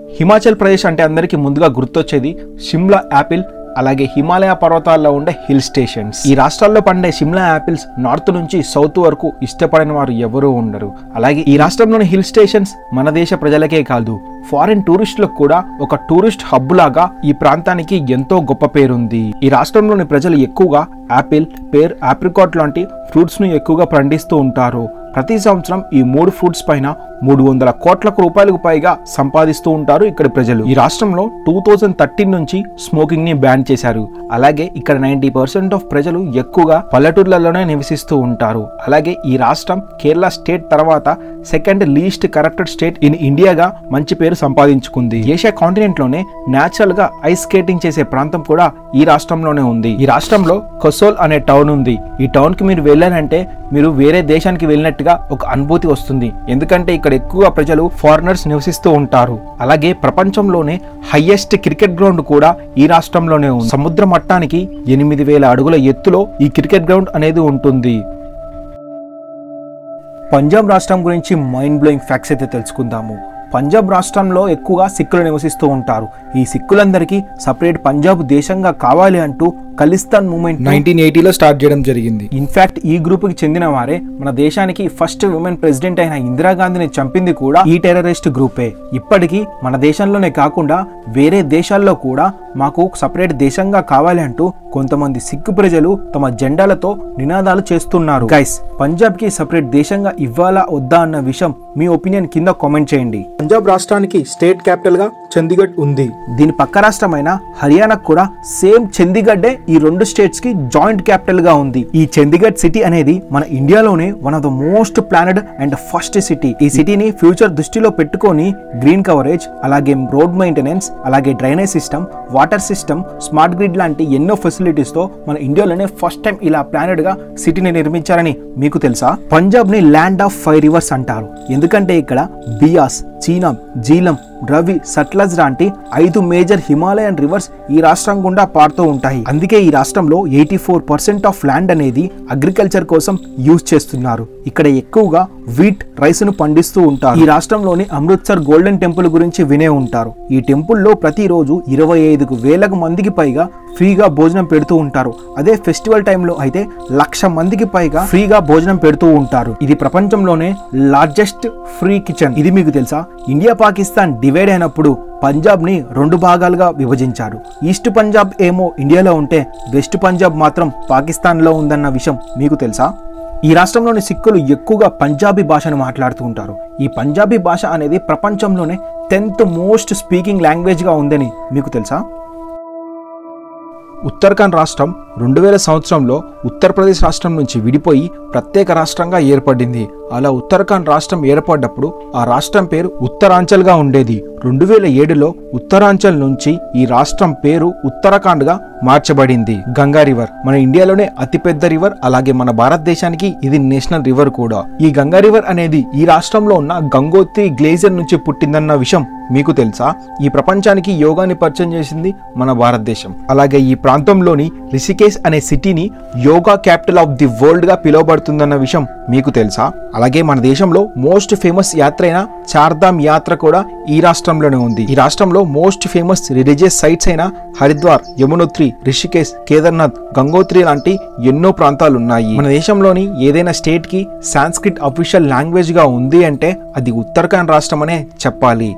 హిమాచల్ ప్రదేశ్ అంటే అందరికీ ముందుగా గుర్తొచ్చేది షిమ్లా యాపిల్ అలాగే హిమాలయ పర్వతాల్లో ఉండే హిల్ స్టేషన్స్ ఈ రాష్ట్రాల్లో పండే షిమ్లా యాపిల్స్ నార్త్ నుంచి సౌత్ వరకు ఇష్టపడిన వారు ఎవరూ ఉండరు అలాగే ఈ రాష్ట్రంలోని హిల్ స్టేషన్స్ మన దేశ ప్రజలకే కాదు ఫారిన్ టూరిస్టులకు కూడా ఒక టూరిస్ట్ హబ్ లాగా ఈ ప్రాంతానికి ఎంతో గొప్ప పేరుంది ఈ రాష్ట్రంలోని ప్రజలు ఎక్కువగా యాపిల్ పేర్ ఆప్రికాట్ లాంటి ఫ్రూట్స్ ను ఎక్కువగా పండిస్తూ ఉంటారు ప్రతి సంవత్సరం ఈ మూడు ఫ్రూట్స్ పైన మూడు వందల కోట్లకు రూపాయలకు పైగా సంపాదిస్తూ ఉంటారు ఇక్కడ ప్రజలు ఈ రాష్ట్రంలో టూ థౌజండ్ థర్టీన్ నుంచి స్మోకింగ్ ని బ్యాన్ చేశారు అలాగే ఇక్కడ నైన్టీ పర్సెంట్ ఆఫ్ ప్రజలు ఎక్కువగా పల్లెటూర్లలోనే నివసిస్తూ ఉంటారు అలాగే ఈ రాష్ట్రం కేరళ స్టేట్ తర్వాత second least corrupted state in ఇండియాగా మంచి పేరు సంపాదించుకుంది ఏషియా కాంటినెంట్ లోనే నేచురల్ గా ఐస్ స్కేటింగ్ చేసే ప్రాంతం కూడా ఈ రాష్ట్రంలోనే ఉంది ఈ రాష్ట్రంలో కొసోల్ అనే టౌన్ ఉంది ఈ టౌన్ కి మీరు వెళ్ళారంటే మీరు వేరే దేశానికి వెళ్ళినట్టుగా ఒక అనుభూతి వస్తుంది ఎందుకంటే ఇక్కడ ఎక్కువ ప్రజలు ఫారినర్స్ నివసిస్తూ ఉంటారు అలాగే ప్రపంచంలోనే హైయెస్ట్ క్రికెట్ గ్రౌండ్ కూడా ఈ రాష్ట్రంలోనే ఉంది సముద్ర మట్టానికి ఎనిమిది వేల అడుగుల ఎత్తులో ఈ క్రికెట్ గ్రౌండ్ అనేది ఉంటుంది పంజాబ్ రాష్ట్రం గురించి మైండ్ బ్లోయింగ్ ఫ్యాక్ట్స్ అయితే తెలుసుకుందాము పంజాబ్ రాష్ట్రంలో ఎక్కువగా సిక్కులు నివసిస్తూ ఉంటారు ఈ సిక్కులందరికీ సపరేట్ పంజాబ్ దేశంగా కావాలి అంటూ ఖలిస్తాన్ మూమెంట్ నైన్టీన్ ఎయిటీలో స్టార్ట్ చేయడం జరిగింది ఇన్ఫాక్ట్ ఈ గ్రూప్ కి చెందిన వారే మన దేశానికి ఫస్ట్ ఉమెన్ ప్రెసిడెంట్ అయిన ఇందిరాగాంధీని చంపింది కూడా ఈ టెర్రరిస్ట్ గ్రూపే ఇప్పటికీ మన దేశంలోనే కాకుండా వేరే దేశాల్లో కూడా మాకు సపరేట్ దేశంగా కావాలి అంటూ కొంతమంది సిక్కు ప్రజలు తమ జెండాలతో నినాదాలు చేస్తున్నారు గైస్ పంజాబ్ కి సపరేట్ దేశంగా ఇవ్వాలా వద్దా అన్న విషయం మీ ఒపీనియన్ కింద కామెంట్ చేయండి పంజాబ్ రాష్ట్రానికి స్టేట్ క్యాపిటల్ గా చండీగఢ్ ఉంది దీని పక్క రాష్ట్రమైన హర్యానాకు కూడా సేమ్ చండీగఢే ఈ రెండు స్టేట్స్ కి జాయింట్ క్యాపిటల్ గా ఉంది ఈ చండీగఢ్ సిటీ అనేది మన ఇండియాలోనే one of the most planned and first city ఈ సిటీని ఫ్యూచర్ దృష్టిలో పెట్టుకొని గ్రీన్ కవరేజ్ అలాగే రోడ్ మెయింటెనెన్స్ అలాగే drainage system water system smart grid లాంటి ఎన్నో ఫెసిలిటీస్ తో మన ఇండియాలోనే ఫస్ట్ టైం ఇలా ప్లానెడ్ గా సిటీని నిర్మించారని మీకు తెలుసా పంజాబ్ ని ల్యాండ్ ఆఫ్ ఫైవ్ రివర్స్ అంటారు ఎందుకంటే ఇక్కడ బియాస్ చీనం జీలం రవి సట్లజ్ లాంటి ఐదు మేజర్ హిమాలయన్ రివర్స్ ఈ రాష్ట్రం గుండా పారుతూ ఉంటాయి అందుకే ఈ రాష్ట్రంలో eighty four percent of land అనేది అగ్రికల్చర్ కోసం యూజ్ చేస్తున్నారు ఇక్కడ ఎక్కువగా వీట్ రైస్ ను పండిస్తూ ఉంటారు ఈ రాష్ట్రంలోని అమృత్సర్ గోల్డెన్ టెంపుల్ గురించి వినే ఉంటారు ఈ టెంపుల్లో ప్రతిరోజు ఇరవై ఐదుకు వేలకు మందికి పైగా ఫ్రీగా భోజనం పెడుతూ ఉంటారు అదే ఫెస్టివల్ టైంలో అయితే లక్ష మందికి పైగా ఫ్రీగా భోజనం పెడుతూ ఉంటారు ఇది ప్రపంచంలోనే లార్జెస్ట్ ఫ్రీ కిచెన్ ఇది మీకు తెలుసా ఇండియా పాకిస్తాన్ డివైడ్ అయినప్పుడు పంజాబ్ ని రెండు భాగాలుగా విభజించారు ఈస్ట్ పంజాబ్ ఏమో ఇండియాలో ఉంటే వెస్ట్ పంజాబ్ మాత్రం పాకిస్తాన్ లో ఉందన్న విషయం మీకు తెలుసా ఈ రాష్ట్రంలోని సిక్కులు ఎక్కువగా పంజాబీ భాషను మాట్లాడుతూ ఉంటారు ఈ పంజాబీ భాష అనేది ప్రపంచంలోనే టెన్త్ మోస్ట్ స్పీకింగ్ లాంగ్వేజ్గా ఉందని మీకు తెలుసా ఉత్తరాఖండ్ రాష్ట్రం రెండు వేల సంవత్సరంలో ఉత్తరప్రదేశ్ రాష్ట్రం నుంచి విడిపోయి ప్రత్యేక రాష్ట్రంగా ఏర్పడింది అలా ఉత్తరాఖండ్ రాష్ట్రం ఏర్పడ్డప్పుడు ఆ రాష్ట్రం పేరు ఉత్తరాంచల్గా ఉండేది రెండు వేల ఏడులో ఉత్తరాంచల్ నుంచి ఈ రాష్ట్రం పేరు ఉత్తరాఖండ్గా మార్చబడింది గంగా రివర్ మన ఇండియాలోనే అతిపెద్ద రివర్ అలాగే మన భారతదేశానికి ఇది నేషనల్ రివర్ కూడా ఈ గంగా రివర్ అనేది ఈ రాష్ట్రంలో ఉన్న గంగోత్రి గ్లేజర్ నుంచి పుట్టిందన్న విషయం మీకు తెలుసా ఈ ప్రపంచానికి యోగాని పరిచయం చేసింది మన భారతదేశం అలాగే ఈ ప్రాంతంలోని రిషికేశ్ అనే సిటీని yoga capital of the world గా పిలువబడుతుందన్న విషయం మీకు తెలుసా అలాగే మన దేశంలో మోస్ట్ ఫేమస్ యాత్ర అయిన చార్ధామ్ యాత్ర కూడా ఈ రాష్ట్రంలోనే ఉంది ఈ రాష్ట్రంలో మోస్ట్ ఫేమస్ రిలీజియస్ సైట్స్ అయిన హరిద్వార్ యమునోత్రి రిషికేశ్ కేదార్నాథ్ గంగోత్రి లాంటి ఎన్నో ప్రాంతాలు ఉన్నాయి మన దేశంలోని ఏదైనా స్టేట్ కి సాంస్క్రిట్ అఫీషియల్ లాంగ్వేజ్ గా ఉంది అంటే అది ఉత్తరాఖండ్ రాష్ట్రం అనే చెప్పాలి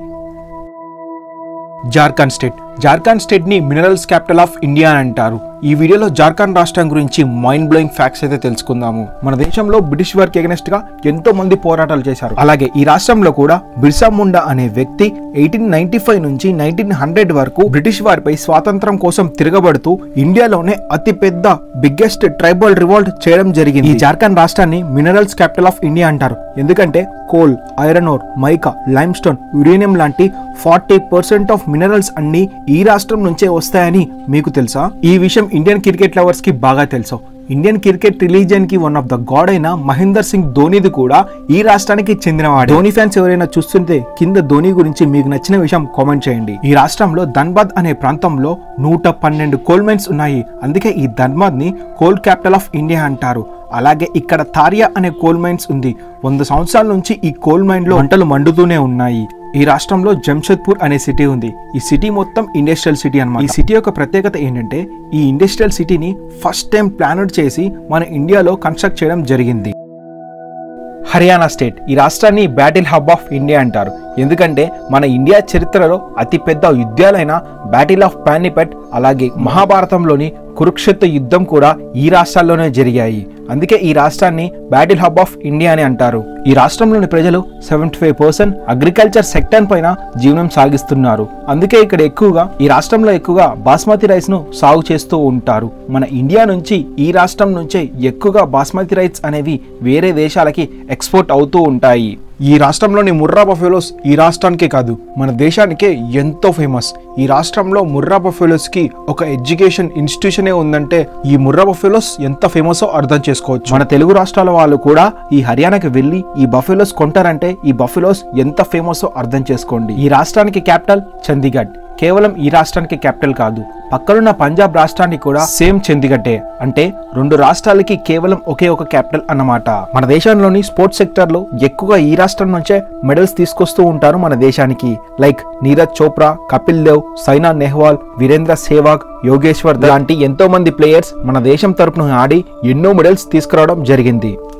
జార్ఖండ్ స్టేట్ జార్ఖండ్ స్టేట్ ని మినరల్స్ క్యాపిటల్ ఆఫ్ ఇండియా అని అంటారు ఈ వీడియోలో జార్ఖండ్ రాష్ట్రం గురించి మైండ్ బ్లోయింగ్ ఫ్యాక్ట్స్ అయితే తెలుసుకుందాము మన దేశంలో బ్రిటిష్ వారికి ఎగనెస్ట్ గా ఎంతో మంది పోరాటాలు చేశారు అలాగే ఈ రాష్ట్రంలో కూడా బిర్సా ముండా అనే వ్యక్తి ఎయిటీన్ నైన్టీ ఫైవ్ నుంచి నైన్టీన్ హండ్రెడ్ వరకు బ్రిటిష్ వారిపై స్వాతంత్రం కోసం తిరగబడుతూ ఇండియాలోనే అతి పెద్ద బిగ్గెస్ట్ ట్రైబల్ రివాల్ట్ చేయడం జరిగింది ఈ జార్ఖండ్ రాష్ట్రాన్ని మినరల్స్ క్యాపిటల్ ఆఫ్ ఇండియా అంటారు ఎందుకంటే coal iron ore mica limestone uranium లాంటి ఫార్టీ పర్సెంట్ ఆఫ్ మినరల్స్ అన్ని ఈ రాష్ట్రం నుంచే వస్తాయని మీకు తెలుసా ఈ విషయం ఇండియన్ క్రికెట్ లవర్స్ కి బాగా తెలుసు ఇండియన్ క్రికెట్ రిలీజియన్ కి వన్ ఆఫ్ ద గాడ్ అయిన మహేందర్ సింగ్ ధోనిది కూడా ఈ రాష్ట్రానికి చెందినవాడు ధోని ఫ్యాన్స్ ఎవరైనా చూస్తుంటే కింద ధోని గురించి మీకు నచ్చిన విషయం కామెంట్ చేయండి ఈ రాష్ట్రంలో ధన్బాద్ అనే ప్రాంతంలో నూట పన్నెండు కోల్ మైన్స్ ఉన్నాయి అందుకే ఈ ధన్బాద్ ని కోల్ క్యాపిటల్ ఆఫ్ ఇండియా అంటారు అలాగే ఇక్కడ తారియా అనే కోల్ మైన్స్ ఉంది వంద సంవత్సరాల నుంచి ఈ కోల్ మైన్ లో మంటలు మండుతూనే ఉన్నాయి ఈ రాష్ట్రంలో జంషెద్పూర్ అనే సిటీ ఉంది ఈ సిటీ మొత్తం ఇండస్ట్రియల్ సిటీ అన్నమాట ఈ సిటీ యొక్క ప్రత్యేకత ఏంటంటే ఈ ఇండస్ట్రియల్ సిటీని ఫస్ట్ టైం ప్లానెడ్ చేసి మన ఇండియాలో కన్స్ట్రక్ట్ చేయడం జరిగింది హర్యానా స్టేట్ ఈ రాష్ట్రాన్ని బ్యాటిల్ హబ్ ఆఫ్ ఇండియా అంటారు ఎందుకంటే మన ఇండియా చరిత్రలో అతిపెద్ద యుద్ధాలైన బ్యాటిల్ ఆఫ్ పానిపట్ అలాగే మహాభారతంలోని కురుక్షేత్ర యుద్ధం కూడా ఈ రాష్ట్రాల్లోనే జరిగాయి అందుకే ఈ రాష్ట్రాన్ని బ్యాటిల్ హబ్ ఆఫ్ ఇండియా అని అంటారు ఈ రాష్ట్రంలోని ప్రజలు seventy five percent agriculture sector పైన జీవనం సాగిస్తున్నారు అందుకే ఇక్కడ ఎక్కువగా ఈ రాష్ట్రంలో ఎక్కువగా బాస్మతి రైస్ ను సాగు చేస్తూ ఉంటారు మన ఇండియా నుంచి ఈ రాష్ట్రం నుంచే ఎక్కువగా బాస్మతి రైస్ అనేవి వేరే దేశాలకి ఎక్స్పోర్ట్ అవుతూ ఉంటాయి ఈ రాష్ట్రంలోని ముర్రా బఫెలోస్ ఈ రాష్ట్రానికే కాదు మన దేశానికే ఎంతో ఫేమస్ ఈ రాష్ట్రంలో ముర్రా బఫెలోస్ కి ఒక ఎడ్యుకేషన్ ఇన్స్టిట్యూషనే ఉందంటే ఈ ముర్రా బఫెలోస్ ఎంత ఫేమసో అర్థం చేసుకోవచ్చు మన తెలుగు రాష్ట్రాల వాళ్ళు కూడా ఈ హర్యానాకి వెళ్ళి ఈ బఫెలోస్ కొంటారంటే ఈ బఫెలోస్ ఎంత ఫేమసో అర్థం చేసుకోండి ఈ రాష్ట్రానికి క్యాపిటల్ చండీగఢ్ కేవలం ఈ రాష్ట్రానికి క్యాపిటల్ కాదు పక్కనున్న పంజాబ్ రాష్ట్రానికి కూడా సేమ్ చండీగఢే అంటే రెండు రాష్ట్రాలకి కేవలం ఒకే ఒక క్యాపిటల్ అన్నమాట మన దేశంలోని స్పోర్ట్స్ సెక్టర్ లో ఎక్కువగా ఈ రాష్ట్రం నుంచే మెడల్స్ తీసుకొస్తూ ఉంటారు మన దేశానికి లైక్ నీరజ్ చోప్రా కపిల్ దేవ్ సైనా నెహ్వాల్ వీరేంద్ర సేవాగ్ యోగేశ్వర్ లాంటి ఎంతో మంది ప్లేయర్స్ మన దేశం తరపున ఆడి ఎన్నో మెడల్స్ తీసుకురావడం జరిగింది